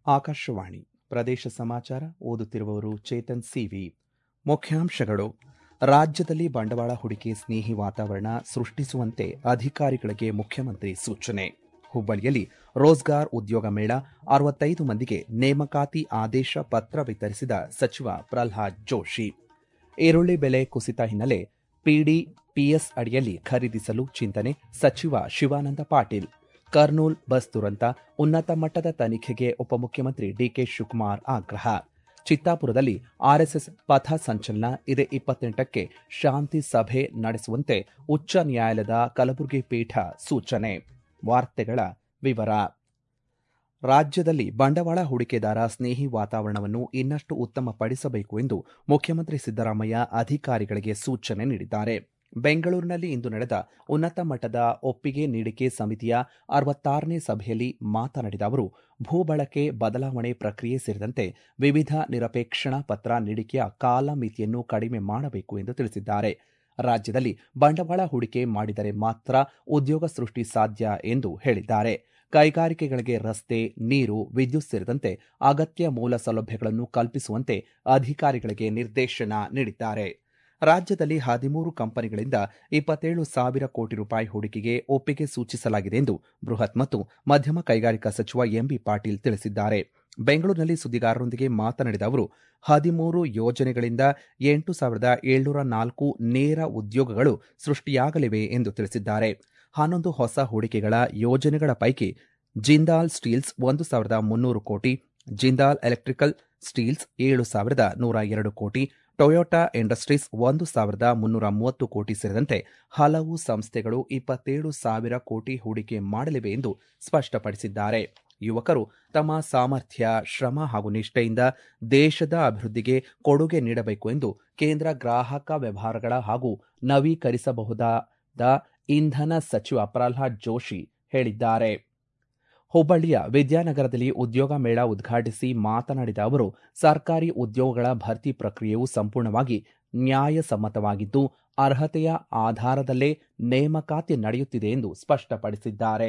ಆಕಾಶವಾಣಿ ಪ್ರದೇಶ ಸಮಾಚಾರ ಓದುತ್ತಿರುವವರು ಚೇತನ್ ಸಿವಿ ಮುಖ್ಯಾಂಶಗಳು ರಾಜ್ಯದಲ್ಲಿ ಬಂಡವಾಳ ಹೂಡಿಕೆ ಸ್ನೇಹಿ ವಾತಾವರಣ ಸೃಷ್ಟಿಸುವಂತೆ ಅಧಿಕಾರಿಗಳಿಗೆ ಮುಖ್ಯಮಂತ್ರಿ ಸೂಚನೆ ಹುಬ್ಬಳ್ಳಿಯಲ್ಲಿ ರೋಜ್ಗಾರ್ ಉದ್ಯೋಗ ಮೇಳ ಅರವತ್ತೈದು ಮಂದಿಗೆ ನೇಮಕಾತಿ ಆದೇಶ ಪತ್ರ ವಿತರಿಸಿದ ಸಚಿವ ಪ್ರಲ್ಹಾದ್ ಜೋಶಿ ಈರುಳ್ಳಿ ಬೆಲೆ ಕುಸಿತ ಹಿನ್ನೆಲೆ ಪಿಡಿ ಪಿಎಸ್ ಅಡಿಯಲ್ಲಿ ಖರೀದಿಸಲು ಚಿಂತನೆ ಸಚಿವ ಶಿವಾನಂದ ಪಾಟೀಲ್ ಕರ್ನೂಲ್ ಬಸ್ ದುರಂತ ಉನ್ನತ ಮಟ್ಟದ ತನಿಖೆಗೆ ಉಪಮುಖ್ಯಮಂತ್ರಿ ಡಿಕೆ ಶಿವಕುಮಾರ್ ಆಗ್ರಹ ಚಿತ್ತಾಪುರದಲ್ಲಿ ಆರ್ಎಸ್ಎಸ್ ಪಥ ಸಂಚಲನ ಇದೇ ಇಪ್ಪತ್ತೆಂಟಕ್ಕೆ ಶಾಂತಿ ಸಭೆ ನಡೆಸುವಂತೆ ಉಚ್ಚ ನ್ಯಾಯಾಲಯದ ಕಲಬುರಗಿ ಪೀಠ ಸೂಚನೆ ವಾರ್ತೆಗಳ ವಿವರ ರಾಜ್ಯದಲ್ಲಿ ಬಂಡವಾಳ ಹೂಡಿಕೆದಾರ ಸ್ನೇಹಿ ವಾತಾವರಣವನ್ನು ಇನ್ನಷ್ಟು ಉತ್ತಮಪಡಿಸಬೇಕು ಎಂದು ಮುಖ್ಯಮಂತ್ರಿ ಸಿದ್ದರಾಮಯ್ಯ ಅಧಿಕಾರಿಗಳಿಗೆ ಸೂಚನೆ ನೀಡಿದ್ದಾರೆ ಬೆಂಗಳೂರಿನಲ್ಲಿ ಇಂದು ನಡೆದ ಉನ್ನತ ಮಟ್ಟದ ಒಪ್ಪಿಗೆ ನೀಡಿಕೆ ಸಮಿತಿಯ ಅರವತ್ತಾರನೇ ಸಭೆಯಲ್ಲಿ ಮಾತನಾಡಿದ ಅವರು ಭೂ ಬಳಕೆ ಬದಲಾವಣೆ ಪ್ರಕ್ರಿಯೆ ಸೇರಿದಂತೆ ವಿವಿಧ ನಿರಪೇಕ್ಷಣಾ ಪತ್ರ ನೀಡಿಕೆಯ ಕಾಲಮಿತಿಯನ್ನು ಕಡಿಮೆ ಮಾಡಬೇಕು ಎಂದು ತಿಳಿಸಿದ್ದಾರೆ ರಾಜ್ಯದಲ್ಲಿ ಬಂಡವಾಳ ಹೂಡಿಕೆ ಮಾಡಿದರೆ ಮಾತ್ರ ಉದ್ಯೋಗ ಸೃಷ್ಟಿ ಸಾಧ್ಯ ಎಂದು ಹೇಳಿದ್ದಾರೆ ಕೈಗಾರಿಕೆಗಳಿಗೆ ರಸ್ತೆ ನೀರು ವಿದ್ಯುತ್ ಸೇರಿದಂತೆ ಅಗತ್ಯ ಮೂಲ ಸೌಲಭ್ಯಗಳನ್ನು ಕಲ್ಪಿಸುವಂತೆ ಅಧಿಕಾರಿಗಳಿಗೆ ನಿರ್ದೇಶನ ನೀಡಿದ್ದಾರೆ ರಾಜ್ಯದಲ್ಲಿ ಹದಿಮೂರು ಕಂಪನಿಗಳಿಂದ ಇಪ್ಪತ್ತೇಳು ಸಾವಿರ ಕೋಟಿ ರೂಪಾಯಿ ಹೂಡಿಕೆಗೆ ಒಪ್ಪಿಗೆ ಸೂಚಿಸಲಾಗಿದೆ ಎಂದು ಬೃಹತ್ ಮತ್ತು ಮಧ್ಯಮ ಕೈಗಾರಿಕಾ ಸಚಿವ ಎಂಬಿ ಪಾಟೀಲ್ ತಿಳಿಸಿದ್ದಾರೆ ಬೆಂಗಳೂರಿನಲ್ಲಿ ಸುದ್ದಿಗಾರರೊಂದಿಗೆ ಮಾತನಾಡಿದ ಅವರು ಹದಿಮೂರು ಯೋಜನೆಗಳಿಂದ ಎಂಟು ಸಾವಿರದ ಏಳ್ನೂರ ನಾಲ್ಕು ನೇರ ಉದ್ಯೋಗಗಳು ಸೃಷ್ಟಿಯಾಗಲಿವೆ ಎಂದು ತಿಳಿಸಿದ್ದಾರೆ ಹನ್ನೊಂದು ಹೊಸ ಹೂಡಿಕೆಗಳ ಯೋಜನೆಗಳ ಪೈಕಿ ಜಿಂದಾಲ್ ಸ್ಟೀಲ್ಸ್ ಒಂದು ಸಾವಿರದ ಮುನ್ನೂರು ಕೋಟಿ ಜಿಂದಾಲ್ ಎಲೆಕ್ಟ್ರಿಕಲ್ ಸ್ಟೀಲ್ಸ್ ಏಳು ಸಾವಿರದ ನೂರ ಎರಡು ಕೋಟಿ ಟೊಯೋಟಾ ಇಂಡಸ್ಟ್ರೀಸ್ ಒಂದು ಸಾವಿರದ ಮುನ್ನೂರ ಮೂವತ್ತು ಕೋಟಿ ಸೇರಿದಂತೆ ಹಲವು ಸಂಸ್ಥೆಗಳು ಇಪ್ಪತ್ತೇಳು ಸಾವಿರ ಕೋಟಿ ಹೂಡಿಕೆ ಮಾಡಲಿವೆ ಎಂದು ಸ್ಪಷ್ಟಪಡಿಸಿದ್ದಾರೆ ಯುವಕರು ತಮ್ಮ ಸಾಮರ್ಥ್ಯ ಶ್ರಮ ಹಾಗೂ ನಿಷ್ಠೆಯಿಂದ ದೇಶದ ಅಭಿವೃದ್ಧಿಗೆ ಕೊಡುಗೆ ನೀಡಬೇಕು ಎಂದು ಕೇಂದ್ರ ಗ್ರಾಹಕ ವ್ಯವಹಾರಗಳ ಹಾಗೂ ನವೀಕರಿಸಬಹುದಾದ ಇಂಧನ ಸಚಿವ ಪ್ರಲ್ಹಾದ್ ಜೋಶಿ ಹೇಳಿದ್ದಾರೆ ಹುಬ್ಬಳ್ಳಿಯ ವಿದ್ಯಾನಗರದಲ್ಲಿ ಉದ್ಯೋಗ ಮೇಳ ಉದ್ಘಾಟಿಸಿ ಮಾತನಾಡಿದ ಅವರು ಸರ್ಕಾರಿ ಉದ್ಯೋಗಗಳ ಭರ್ತಿ ಪ್ರಕ್ರಿಯೆಯು ಸಂಪೂರ್ಣವಾಗಿ ನ್ಯಾಯಸಮ್ಮತವಾಗಿದ್ದು ಅರ್ಹತೆಯ ಆಧಾರದಲ್ಲೇ ನೇಮಕಾತಿ ನಡೆಯುತ್ತಿದೆ ಎಂದು ಸ್ಪಷ್ಟಪಡಿಸಿದ್ದಾರೆ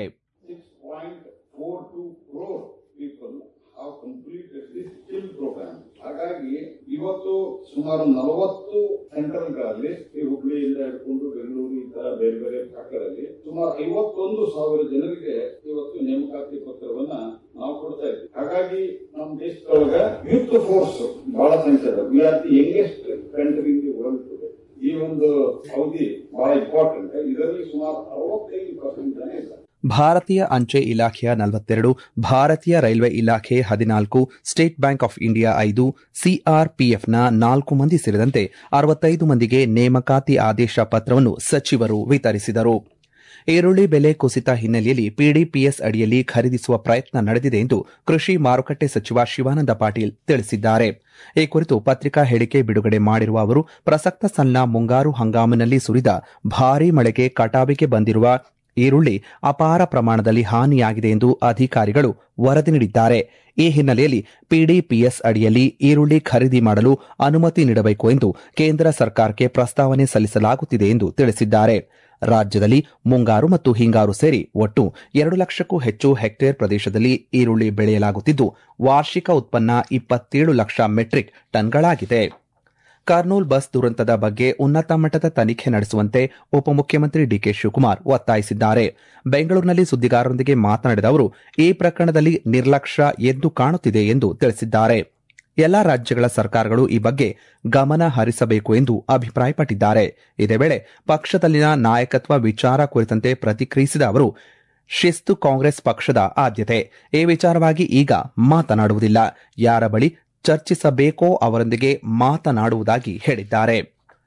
6.42 crore people have completed this skill program. ಹಾಗಾಗಿ ಇವತ್ತು ಸುಮಾರು ನಲವತ್ತು ಸೆಂಟರ್ಗಳಲ್ಲಿ ಈ ಹುಬ್ಳಿಯಿಂದ ಹಿಡ್ಕೊಂಡು ಬೆಂಗಳೂರು ಈ ತರ ಬೇರೆ ಬೇರೆ ಭಾಗಗಳಲ್ಲಿ ಸುಮಾರು ಐವತ್ತೊಂದು ಸಾವಿರ ಜನರಿಗೆ ಇವತ್ತು ನೇಮಕಾತಿ ಪತ್ರವನ್ನ ನಾವು ಕೊಡ್ತಾ ಇದ್ವಿ ಹಾಗಾಗಿ ನಮ್ಮ ದೇಶದೊಳಗ ಯೂತ್ ಫೋರ್ಸ್ ಬಹಳ ಸಂಖ್ಯೆ we are the youngest country in the world today ಈ ಒಂದು ಅವಧಿ ಬಹಳ ಇಂಪಾರ್ಟೆಂಟ್ ಇದರಲ್ಲಿ ಸುಮಾರು ಅರವತ್ತೈದು ಪರ್ಸೆಂಟ್ ಜನ ಇದ್ದಾರೆ ಭಾರತೀಯ ಅಂಚೆ ಇಲಾಖೆಯ ನಲವತ್ತೆರಡು ಭಾರತೀಯ ರೈಲ್ವೆ ಇಲಾಖೆ ಹದಿನಾಲ್ಕು ಸ್ಟೇಟ್ ಬ್ಯಾಂಕ್ ಆಫ್ ಇಂಡಿಯಾ ಐದು ಸಿಆರ್ಪಿಎಫ್ನ ನಾಲ್ಕು ಮಂದಿ ಸೇರಿದಂತೆ ಅರವತ್ತೈದು ಮಂದಿಗೆ ನೇಮಕಾತಿ ಆದೇಶ ಪತ್ರವನ್ನು ಸಚಿವರು ವಿತರಿಸಿದರು ಈರುಳ್ಳಿ ಬೆಲೆ ಕುಸಿತ ಹಿನ್ನೆಲೆಯಲ್ಲಿ ಪಿಡಿಪಿಎಸ್ ಅಡಿಯಲ್ಲಿ ಖರೀದಿಸುವ ಪ್ರಯತ್ನ ನಡೆದಿದೆ ಎಂದು ಕೃಷಿ ಮಾರುಕಟ್ಟೆ ಸಚಿವ ಶಿವಾನಂದ ಪಾಟೀಲ್ ತಿಳಿಸಿದ್ದಾರೆ ಈ ಕುರಿತು ಪತ್ರಿಕಾ ಹೇಳಿಕೆ ಬಿಡುಗಡೆ ಮಾಡಿರುವ ಅವರು ಪ್ರಸಕ್ತ ಸಾಲಿನ ಮುಂಗಾರು ಹಂಗಾಮಿನಲ್ಲಿ ಸುರಿದ ಭಾರೀ ಮಳೆಗೆ ಕಟಾವಿಗೆ ಬಂದಿರುವ ಈರುಳ್ಳಿ ಅಪಾರ ಪ್ರಮಾಣದಲ್ಲಿ ಹಾನಿಯಾಗಿದೆ ಎಂದು ಅಧಿಕಾರಿಗಳು ವರದಿ ನೀಡಿದ್ದಾರೆ ಈ ಹಿನ್ನೆಲೆಯಲ್ಲಿ ಪಿಡಿಪಿಎಸ್ ಅಡಿಯಲ್ಲಿ ಈರುಳ್ಳಿ ಖರೀದಿ ಮಾಡಲು ಅನುಮತಿ ನೀಡಬೇಕು ಎಂದು ಕೇಂದ್ರ ಸರ್ಕಾರಕ್ಕೆ ಪ್ರಸ್ತಾವನೆ ಸಲ್ಲಿಸಲಾಗುತ್ತಿದೆ ಎಂದು ತಿಳಿಸಿದ್ದಾರೆ ರಾಜ್ಯದಲ್ಲಿ ಮುಂಗಾರು ಮತ್ತು ಹಿಂಗಾರು ಸೇರಿ ಒಟ್ಟು ಎರಡು ಲಕ್ಷಕ್ಕೂ ಹೆಚ್ಚು ಹೆಕ್ಟೇರ್ ಪ್ರದೇಶದಲ್ಲಿ ಈರುಳ್ಳಿ ಬೆಳೆಯಲಾಗುತ್ತಿದ್ದು ವಾರ್ಷಿಕ ಉತ್ಪನ್ನ ಇಪ್ಪತ್ತೇಳು ಲಕ್ಷ ಮೆಟ್ರಿಕ್ ಟನ್ಗಳಾಗಿದೆ ಕರ್ನೂಲ್ ಬಸ್ ದುರಂತದ ಬಗ್ಗೆ ಉನ್ನತ ಮಟ್ಟದ ತನಿಖೆ ನಡೆಸುವಂತೆ ಉಪಮುಖ್ಯಮಂತ್ರಿ ಡಿಕೆ ಶಿವಕುಮಾರ್ ಒತ್ತಾಯಿಸಿದ್ದಾರೆ ಬೆಂಗಳೂರಿನಲ್ಲಿ ಸುದ್ದಿಗಾರರೊಂದಿಗೆ ಮಾತನಾಡಿದ ಅವರು ಈ ಪ್ರಕರಣದಲ್ಲಿ ನಿರ್ಲಕ್ಷ್ಯ ಎದ್ದು ಕಾಣುತ್ತಿದೆ ಎಂದು ತಿಳಿಸಿದ್ದಾರೆ ಎಲ್ಲಾ ರಾಜ್ಯಗಳ ಸರ್ಕಾರಗಳು ಈ ಬಗ್ಗೆ ಗಮನ ಹರಿಸಬೇಕು ಎಂದು ಅಭಿಪ್ರಾಯಪಟ್ಟಿದ್ದಾರೆ ಇದೇ ವೇಳೆ ಪಕ್ಷದಲ್ಲಿನ ನಾಯಕತ್ವ ವಿಚಾರ ಕುರಿತಂತೆ ಪ್ರತಿಕ್ರಿಯಿಸಿದ ಅವರು ಶಿಸ್ತು ಕಾಂಗ್ರೆಸ್ ಪಕ್ಷದ ಆದ್ಯತೆ ಈ ವಿಚಾರವಾಗಿ ಈಗ ಮಾತನಾಡುವುದಿಲ್ಲ ಯಾರ ಬಳಿ ಚರ್ಚಿಸಬೇಕೋ ಅವರೊಂದಿಗೆ ಮಾತನಾಡುವುದಾಗಿ ಹೇಳಿದ್ದಾರೆ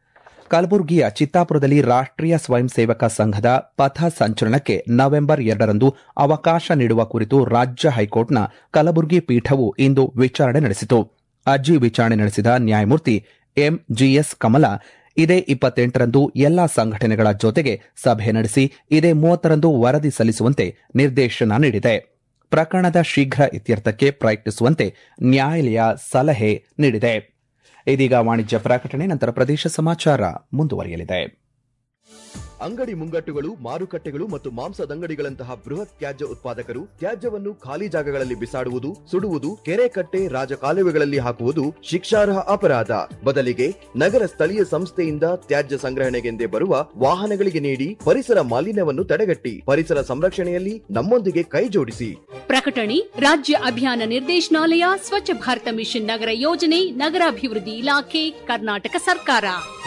ಕಲಬುರಗಿಯ ಚಿತ್ತಾಪುರದಲ್ಲಿ ರಾಷ್ಟ್ರೀಯ ಸ್ವಯಂ ಸೇವಕ ಸಂಘದ ಪಥ ಸಂಚಲನಕ್ಕೆ ನವೆಂಬರ್ ಎರಡರಂದು ಅವಕಾಶ ನೀಡುವ ಕುರಿತು ರಾಜ್ಯ ಹೈಕೋರ್ಟ್ನ ಕಲಬುರಗಿ ಪೀಠವು ಇಂದು ವಿಚಾರಣೆ ನಡೆಸಿತು ಅರ್ಜಿ ವಿಚಾರಣೆ ನಡೆಸಿದ ನ್ಯಾಯಮೂರ್ತಿ ಎಂಜಿಎಸ್ ಕಮಲ ಇದೇ ಇಪ್ಪತ್ತೆಂಟರಂದು ಎಲ್ಲಾ ಸಂಘಟನೆಗಳ ಜೊತೆಗೆ ಸಭೆ ನಡೆಸಿ ಇದೇ ಮೂವತ್ತರಂದು ವರದಿ ಸಲ್ಲಿಸುವಂತೆ ನಿರ್ದೇಶನ ನೀಡಿದೆ ಪ್ರಕರಣದ ಶೀಘ್ರ ಇತ್ಯರ್ಥಕ್ಕೆ ಪ್ರಯತ್ನಿಸುವಂತೆ ನ್ಯಾಯಾಲಯ ಸಲಹೆ ನೀಡಿದೆ ಇದೀಗ ವಾಣಿಜ್ಯ ಪ್ರಕಟಣೆ ನಂತರ ಪ್ರದೇಶ ಸಮಾಚಾರ ಮುಂದುವರಿಯಲಿದೆ ಅಂಗಡಿ ಮುಂಗಟ್ಟುಗಳು ಮಾರುಕಟ್ಟೆಗಳು ಮತ್ತು ಮಾಂಸದಂಗಡಿಗಳಂತಹ ಬೃಹತ್ ತ್ಯಾಜ್ಯ ಉತ್ಪಾದಕರು ತ್ಯಾಜ್ಯವನ್ನು ಖಾಲಿ ಜಾಗಗಳಲ್ಲಿ ಬಿಸಾಡುವುದು ಸುಡುವುದು ಕೆರೆ ಕಟ್ಟೆ ರಾಜಕಾಲುವೆಗಳಲ್ಲಿ ಹಾಕುವುದು ಶಿಕ್ಷಾರ್ಹ ಅಪರಾಧ ಬದಲಿಗೆ ನಗರ ಸ್ಥಳೀಯ ಸಂಸ್ಥೆಯಿಂದ ತ್ಯಾಜ್ಯ ಸಂಗ್ರಹಣೆಗೆಂದೇ ಬರುವ ವಾಹನಗಳಿಗೆ ನೀಡಿ ಪರಿಸರ ಮಾಲಿನ್ಯವನ್ನು ತಡೆಗಟ್ಟಿ ಪರಿಸರ ಸಂರಕ್ಷಣೆಯಲ್ಲಿ ನಮ್ಮೊಂದಿಗೆ ಕೈ ಜೋಡಿಸಿ ಪ್ರಕಟಣೆ ರಾಜ್ಯ ಅಭಿಯಾನ ನಿರ್ದೇಶನಾಲಯ ಸ್ವಚ್ಛ ಭಾರತ ಮಿಷನ್ ನಗರ ಯೋಜನೆ ನಗರಾಭಿವೃದ್ಧಿ ಇಲಾಖೆ ಕರ್ನಾಟಕ ಸರ್ಕಾರ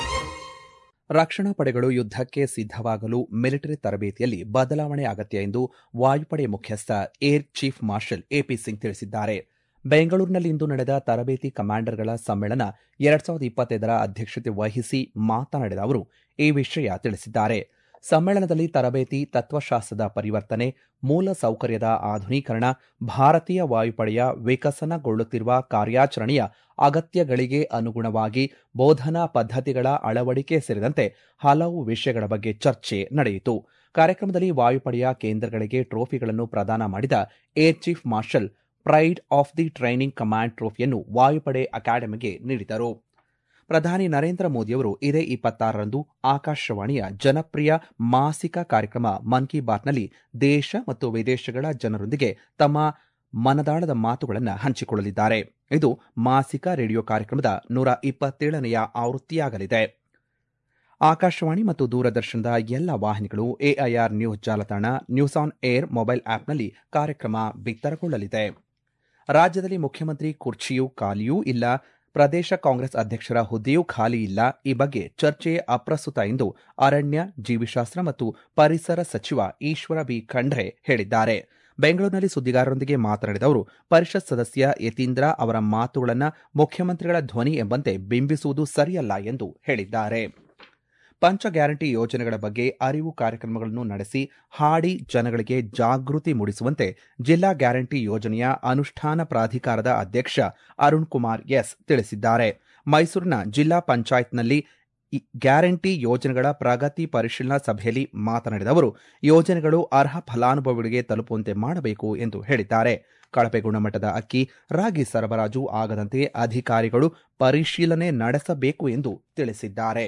ರಕ್ಷಣಾ ಪಡೆಗಳು ಯುದ್ಧಕ್ಕೆ ಸಿದ್ಧವಾಗಲು ಮಿಲಿಟರಿ ತರಬೇತಿಯಲ್ಲಿ ಬದಲಾವಣೆ ಅಗತ್ಯ ಎಂದು ವಾಯುಪಡೆ ಮುಖ್ಯಸ್ಥ air chief marshal A P Singh ತಿಳಿಸಿದ್ದಾರೆ ಬೆಂಗಳೂರಿನಲ್ಲಿಂದು ನಡೆದ ತರಬೇತಿ ಕಮಾಂಡರ್ಗಳ ಸಮ್ಮೇಳನ ಎರಡ್ ಸಾವಿರದ ಇಪ್ಪತ್ತೈದರ ಅಧ್ಯಕ್ಷತೆ ವಹಿಸಿ ಮಾತನಾಡಿದ ಅವರು ಈ ವಿಷಯ ತಿಳಿಸಿದ್ದಾರೆ ಸಮ್ಮೇಳನದಲ್ಲಿ ತರಬೇತಿ ತತ್ವಶಾಸ್ತ್ರದ ಪರಿವರ್ತನೆ ಮೂಲ ಸೌಕರ್ಯದ ಆಧುನೀಕರಣ ಭಾರತೀಯ ವಾಯುಪಡೆಯ ವಿಕಸನಗೊಳ್ಳುತ್ತಿರುವ ಕಾರ್ಯಾಚರಣೆಯ ಅಗತ್ಯಗಳಿಗೆ ಅನುಗುಣವಾಗಿ ಬೋಧನಾ ಪದ್ಧತಿಗಳ ಅಳವಡಿಕೆ ಸೇರಿದಂತೆ ಹಲವು ವಿಷಯಗಳ ಬಗ್ಗೆ ಚರ್ಚೆ ನಡೆಯಿತು ಕಾರ್ಯಕ್ರಮದಲ್ಲಿ ವಾಯುಪಡೆಯ ಕೇಂದ್ರಗಳಿಗೆ ಟ್ರೋಫಿಗಳನ್ನು ಪ್ರದಾನ ಮಾಡಿದ air chief marshal pride of the training command ಟ್ರೋಫಿಯನ್ನು ವಾಯುಪಡೆ ಅಕಾಡೆಮಿಗೆ ನೀಡಿದರು ಪ್ರಧಾನಿ ನರೇಂದ್ರ ಮೋದಿಯವರು ಇದೇ ಇಪ್ಪತ್ತಾರರಂದು ಆಕಾಶವಾಣಿಯ ಜನಪ್ರಿಯ ಮಾಸಿಕ ಕಾರ್ಯಕ್ರಮ ಮನ್ ಕಿ ಬಾತ್ನಲ್ಲಿ ದೇಶ ಮತ್ತು ವಿದೇಶಗಳ ಜನರೊಂದಿಗೆ ತಮ್ಮ ಮನದಾಳದ ಮಾತುಗಳನ್ನು ಹಂಚಿಕೊಳ್ಳಲಿದ್ದಾರೆ ಇದು ಮಾಸಿಕ ರೇಡಿಯೋ ಕಾರ್ಯಕ್ರಮದ ನೂರ ಇಪ್ಪತ್ತೇಳನೆಯ ಆವೃತ್ತಿಯಾಗಲಿದೆ ಆಕಾಶವಾಣಿ ಮತ್ತು ದೂರದರ್ಶನದ ಎಲ್ಲ ವಾಹಿನಿಗಳು ಎಐಆರ್ ನ್ಯೂಸ್ ಜಾಲತಾಣ ನ್ಯೂಸ್ ಆನ್ ಏರ್ ಮೊಬೈಲ್ ಆಪ್ನಲ್ಲಿ ಕಾರ್ಯಕ್ರಮ ಬಿತ್ತರಗೊಳ್ಳಲಿದೆ ರಾಜ್ಯದಲ್ಲಿ ಮುಖ್ಯಮಂತ್ರಿ ಕುರ್ಚಿಯೂ ಖಾಲಿಯೂ ಇಲ್ಲ ಪ್ರದೇಶ ಕಾಂಗ್ರೆಸ್ ಅಧ್ಯಕ್ಷರ ಹುದ್ದೆಯೂ ಖಾಲಿ ಇಲ್ಲ ಈ ಬಗ್ಗೆ ಚರ್ಚೆ ಅಪ್ರಸ್ತುತ ಎಂದು ಅರಣ್ಯ ಜೀವಿಶಾಸ್ತ್ರ ಮತ್ತು ಪರಿಸರ ಸಚಿವ ಈಶ್ವರ ಬಿ ಖಂಡ್ರೆ ಹೇಳಿದ್ದಾರೆ ಬೆಂಗಳೂರಿನಲ್ಲಿ ಸುದ್ದಿಗಾರರೊಂದಿಗೆ ಮಾತನಾಡಿದ ಅವರು ಪರಿಷತ್ ಸದಸ್ಯ ಯತೀಂದ್ರ ಅವರ ಮಾತುಗಳನ್ನು ಮುಖ್ಯಮಂತ್ರಿಗಳ ಧ್ವನಿ ಎಂಬಂತೆ ಬಿಂಬಿಸುವುದು ಸರಿಯಲ್ಲ ಎಂದು ಹೇಳಿದ್ದಾರೆ ಪಂಚ ಗ್ಯಾರಂಟಿ ಯೋಜನೆಗಳ ಬಗ್ಗೆ ಅರಿವು ಕಾರ್ಯಕ್ರಮಗಳನ್ನು ನಡೆಸಿ ಹಾಡಿ ಜನಗಳಿಗೆ ಜಾಗೃತಿ ಮೂಡಿಸುವಂತೆ ಜಿಲ್ಲಾ ಗ್ಯಾರಂಟಿ ಯೋಜನೆಯ ಅನುಷ್ಠಾನ ಪ್ರಾಧಿಕಾರದ ಅಧ್ಯಕ್ಷ ಅರುಣ್ ಕುಮಾರ್ ಎಸ್ ತಿಳಿಸಿದ್ದಾರೆ ಮೈಸೂರಿನ ಜಿಲ್ಲಾ ಪಂಚಾಯತ್ನಲ್ಲಿ ಗ್ಯಾರಂಟಿ ಯೋಜನೆಗಳ ಪ್ರಗತಿ ಪರಿಶೀಲನಾ ಸಭೆಯಲ್ಲಿ ಮಾತನಾಡಿದ ಅವರು ಯೋಜನೆಗಳು ಅರ್ಹ ಫಲಾನುಭವಿಗಳಿಗೆ ತಲುಪುವಂತೆ ಮಾಡಬೇಕು ಎಂದು ಹೇಳಿದ್ದಾರೆ ಕಳಪೆ ಗುಣಮಟ್ಟದ ಅಕ್ಕಿ ರಾಗಿ ಸರಬರಾಜು ಆಗದಂತೆ ಅಧಿಕಾರಿಗಳು ಪರಿಶೀಲನೆ ನಡೆಸಬೇಕು ಎಂದು ತಿಳಿಸಿದ್ದಾರೆ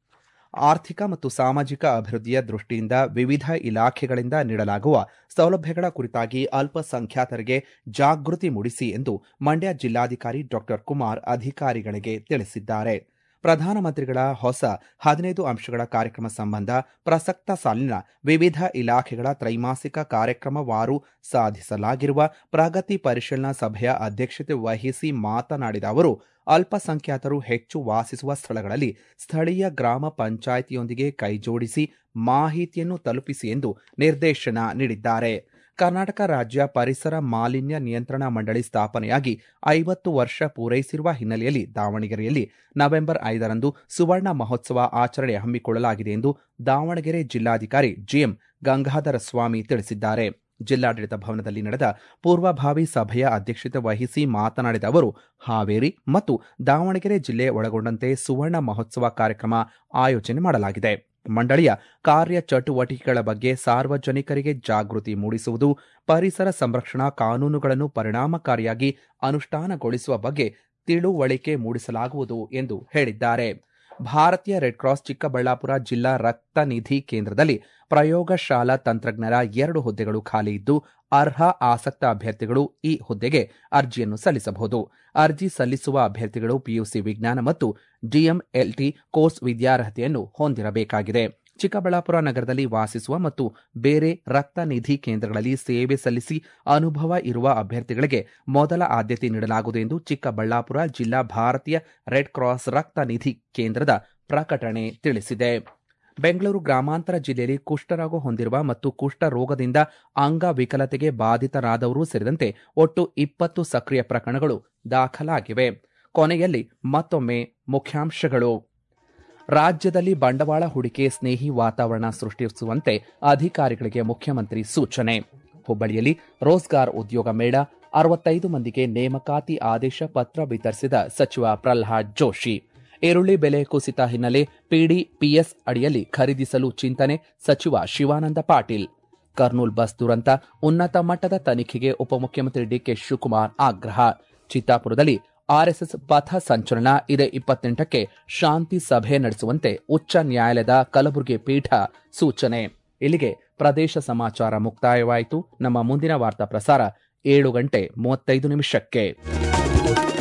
ಆರ್ಥಿಕ ಮತ್ತು ಸಾಮಾಜಿಕ ಅಭಿವೃದ್ಧಿಯ ದೃಷ್ಟಿಯಿಂದ ವಿವಿಧ ಇಲಾಖೆಗಳಿಂದ ನೀಡಲಾಗುವ ಸೌಲಭ್ಯಗಳ ಕುರಿತಾಗಿ ಅಲ್ಪಸಂಖ್ಯಾತರಿಗೆ ಜಾಗೃತಿ ಮೂಡಿಸಿ ಎಂದು ಮಂಡ್ಯ ಜಿಲ್ಲಾಧಿಕಾರಿ ಡಾ ಕುಮಾರ್ ಅಧಿಕಾರಿಗಳಿಗೆ ತಿಳಿಸಿದ್ದಾರೆ ಪ್ರಧಾನಮಂತ್ರಿಗಳ ಹೊಸ ಹದಿನೈದು ಅಂಶಗಳ ಕಾರ್ಯಕ್ರಮ ಸಂಬಂಧ ಪ್ರಸಕ್ತ ಸಾಲಿನ ವಿವಿಧ ಇಲಾಖೆಗಳ ತ್ರೈಮಾಸಿಕ ಕಾರ್ಯಕ್ರಮವಾರು ಸಾಧಿಸಲಾಗಿರುವ ಪ್ರಗತಿ ಪರಿಶೀಲನಾ ಸಭೆಯ ಅಧ್ಯಕ್ಷತೆ ವಹಿಸಿ ಮಾತನಾಡಿದ ಅವರು ಅಲ್ಪಸಂಖ್ಯಾತರು ಹೆಚ್ಚು ವಾಸಿಸುವ ಸ್ಥಳಗಳಲ್ಲಿ ಸ್ಥಳೀಯ ಗ್ರಾಮ ಪಂಚಾಯಿತಿಯೊಂದಿಗೆ ಕೈಜೋಡಿಸಿ ಮಾಹಿತಿಯನ್ನು ತಲುಪಿಸಿ ಎಂದು ನಿರ್ದೇಶನ ನೀಡಿದ್ದಾರೆ ಕರ್ನಾಟಕ ರಾಜ್ಯ ಪರಿಸರ ಮಾಲಿನ್ಯ ನಿಯಂತ್ರಣ ಮಂಡಳಿ ಸ್ಥಾಪನೆಯಾಗಿ ಐವತ್ತು ವರ್ಷ ಪೂರೈಸಿರುವ ಹಿನ್ನೆಲೆಯಲ್ಲಿ ದಾವಣಗೆರೆಯಲ್ಲಿ ನವೆಂಬರ್ ಐದರಂದು ಸುವರ್ಣ ಮಹೋತ್ಸವ ಆಚರಣೆ ಹಮ್ಮಿಕೊಳ್ಳಲಾಗಿದೆ ಎಂದು ದಾವಣಗೆರೆ ಜಿಲ್ಲಾಧಿಕಾರಿ ಜಿಎಂ ಗಂಗಾಧರ ಸ್ವಾಮಿ ತಿಳಿಸಿದ್ದಾರೆ ಜಿಲ್ಲಾಡಳಿತ ಭವನದಲ್ಲಿ ನಡೆದ ಪೂರ್ವಭಾವಿ ಸಭೆಯ ಅಧ್ಯಕ್ಷತೆ ವಹಿಸಿ ಮಾತನಾಡಿದ ಅವರು ಹಾವೇರಿ ಮತ್ತು ದಾವಣಗೆರೆ ಜಿಲ್ಲೆ ಒಳಗೊಂಡಂತೆ ಸುವರ್ಣ ಮಹೋತ್ಸವ ಕಾರ್ಯಕ್ರಮ ಆಯೋಜನೆ ಮಾಡಲಾಗಿದೆ ಮಂಡಳಿಯ ಕಾರ್ಯ ಚಟುವಟಿಕೆಗಳ ಬಗ್ಗೆ ಸಾರ್ವಜನಿಕರಿಗೆ ಜಾಗೃತಿ ಮೂಡಿಸುವುದು ಪರಿಸರ ಸಂರಕ್ಷಣಾ ಕಾನೂನುಗಳನ್ನು ಪರಿಣಾಮಕಾರಿಯಾಗಿ ಅನುಷ್ಠಾನಗೊಳಿಸುವ ಬಗ್ಗೆ ತಿಳುವಳಿಕೆ ಮೂಡಿಸಲಾಗುವುದು ಎಂದು ಹೇಳಿದ್ದಾರೆ ಭಾರತೀಯ ರೆಡ್ ಕ್ರಾಸ್ ಚಿಕ್ಕಬಳ್ಳಾಪುರ ಜಿಲ್ಲಾ ರಕ್ತ ನಿಧಿ ಕೇಂದ್ರದಲ್ಲಿ ಪ್ರಯೋಗಶಾಲಾ ತಂತ್ರಜ್ಞರ ಎರಡು ಹುದ್ದೆಗಳು ಖಾಲಿ ಇದ್ದು ಅರ್ಹ ಆಸಕ್ತ ಅಭ್ಯರ್ಥಿಗಳು ಈ ಹುದ್ದೆಗೆ ಅರ್ಜಿಯನ್ನು ಸಲ್ಲಿಸಬಹುದು ಅರ್ಜಿ ಸಲ್ಲಿಸುವ ಅಭ್ಯರ್ಥಿಗಳು ಪಿಯುಸಿ ವಿಜ್ಞಾನ ಮತ್ತು ಡಿಎಂಎಲ್ಟಿ ಕೋರ್ಸ್ ವಿದ್ಯಾರ್ಹತೆಯನ್ನು ಹೊಂದಿರಬೇಕಾಗಿದೆ ಚಿಕ್ಕಬಳ್ಳಾಪುರ ನಗರದಲ್ಲಿ ವಾಸಿಸುವ ಮತ್ತು ಬೇರೆ ರಕ್ತ ನಿಧಿ ಕೇಂದ್ರಗಳಲ್ಲಿ ಸೇವೆ ಸಲ್ಲಿಸಿ ಅನುಭವ ಇರುವ ಅಭ್ಯರ್ಥಿಗಳಿಗೆ ಮೊದಲ ಆದ್ಯತೆ ನೀಡಲಾಗುವುದು ಎಂದು ಚಿಕ್ಕಬಳ್ಳಾಪುರ ಜಿಲ್ಲಾ ಭಾರತೀಯ ರೆಡ್ ಕ್ರಾಸ್ ರಕ್ತ ನಿಧಿ ಕೇಂದ್ರದ ಪ್ರಕಟಣೆ ತಿಳಿಸಿದೆ ಬೆಂಗಳೂರು ಗ್ರಾಮಾಂತರ ಜಿಲ್ಲೆಯಲ್ಲಿ ಕುಷ್ಠರೋಗ ಹೊಂದಿರುವ ಮತ್ತು ಕುಷ್ಠ ರೋಗದಿಂದ ಅಂಗವಿಕಲತೆಗೆ ಬಾಧಿತರಾದವರು ಸೇರಿದಂತೆ ಒಟ್ಟು ಇಪ್ಪತ್ತು ಸಕ್ರಿಯ ಪ್ರಕರಣಗಳು ದಾಖಲಾಗಿವೆ ಕೊನೆಯಲ್ಲಿ ಮತ್ತೊಮ್ಮೆ ಮುಖ್ಯಾಂಶಗಳು ರಾಜ್ಯದಲ್ಲಿ ಬಂಡವಾಳ ಹೂಡಿಕೆ ಸ್ನೇಹಿ ವಾತಾವರಣ ಸೃಷ್ಟಿಸುವಂತೆ ಅಧಿಕಾರಿಗಳಿಗೆ ಮುಖ್ಯಮಂತ್ರಿ ಸೂಚನೆ ಹುಬ್ಬಳ್ಳಿಯಲ್ಲಿ ರೋಜ್ಗಾರ್ ಉದ್ಯೋಗ ಮೇಳ ಅರವತ್ತೈದು ಮಂದಿಗೆ ನೇಮಕಾತಿ ಆದೇಶ ಪತ್ರ ವಿತರಿಸಿದ ಸಚಿವ ಪ್ರಲ್ಹಾದ್ ಜೋಶಿ ಈರುಳ್ಳಿ ಬೆಲೆ ಕುಸಿತ ಹಿನ್ನೆಲೆ ಪಿಡಿಪಿಎಸ್ ಅಡಿಯಲ್ಲಿ ಖರೀದಿಸಲು ಚಿಂತನೆ ಸಚಿವ ಶಿವಾನಂದ ಪಾಟೀಲ್ ಕರ್ನೂಲ್ ಬಸ್ ದುರಂತ ಉನ್ನತ ಮಟ್ಟದ ತನಿಖೆಗೆ ಉಪಮುಖ್ಯಮಂತ್ರಿ ಡಿಕೆ ಶಿವಕುಮಾರ್ ಆಗ್ರಹ ಚಿತ್ತಾಪುರದಲ್ಲಿ ಆರ್ಎಸ್ಎಸ್ ಪಥ ಸಂಚಲನ ಇದೇ ಇಪ್ಪತ್ತೆಂಟಕ್ಕೆ ಶಾಂತಿ ಸಭೆ ನಡೆಸುವಂತೆ ಉಚ್ಚ ನ್ಯಾಯಾಲಯದ ಕಲಬುರಗಿ ಪೀಠ ಸೂಚನೆ ಇಲ್ಲಿಗೆ ಪ್ರದೇಶ ಸಮಾಚಾರ ಮುಕ್ತಾಯವಾಯಿತು ನಮ್ಮ ಮುಂದಿನ ವಾರ್ತಾ ಪ್ರಸಾರ ಏಳು ಗಂಟೆ ಮೂವತ್ತೈದು ನಿಮಿಷಕ್ಕೆ